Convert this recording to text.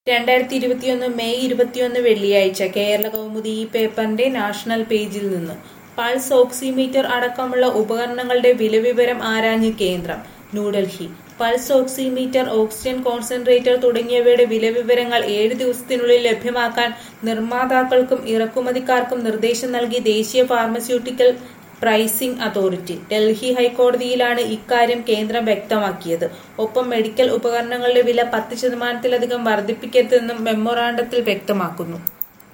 രണ്ടായിരത്തി ഇരുപത്തിയൊന്ന് മെയ് ഇരുപത്തിയൊന്ന് വെള്ളിയാഴ്ച കേരള കൗമുദി ഈ പേപ്പറിന്റെ നാഷണൽ പേജിൽ നിന്ന് പൾസ് ഓക്സിമീറ്റർ അടക്കമുള്ള ഉപകരണങ്ങളുടെ വിലവിവരം ആരാഞ്ഞ് കേന്ദ്രം New Delhi pulse oximeter oxygen concentrator തുടങ്ങിയവയുടെ വിലവിവരങ്ങൾ ഏഴ് ദിവസത്തിനുള്ളിൽ ലഭ്യമാക്കാൻ നിർമ്മാതാക്കൾക്കും ഇറക്കുമതിക്കാർക്കും നിർദ്ദേശം നൽകി ദേശീയ ഫാർമസ്യൂട്ടിക്കൽ പ്രൈസിംഗ് അതോറിറ്റി ഡൽഹി ഹൈക്കോടതിയിലാണ് ഇക്കാര്യം കേന്ദ്രം വ്യക്തമാക്കിയത് ഒപ്പം മെഡിക്കൽ ഉപകരണങ്ങളുടെ വില പത്ത് ശതമാനത്തിലധികം വർദ്ധിപ്പിക്കരുതെന്നും മെമ്മോറാണ്ടത്തിൽ വ്യക്തമാക്കുന്നു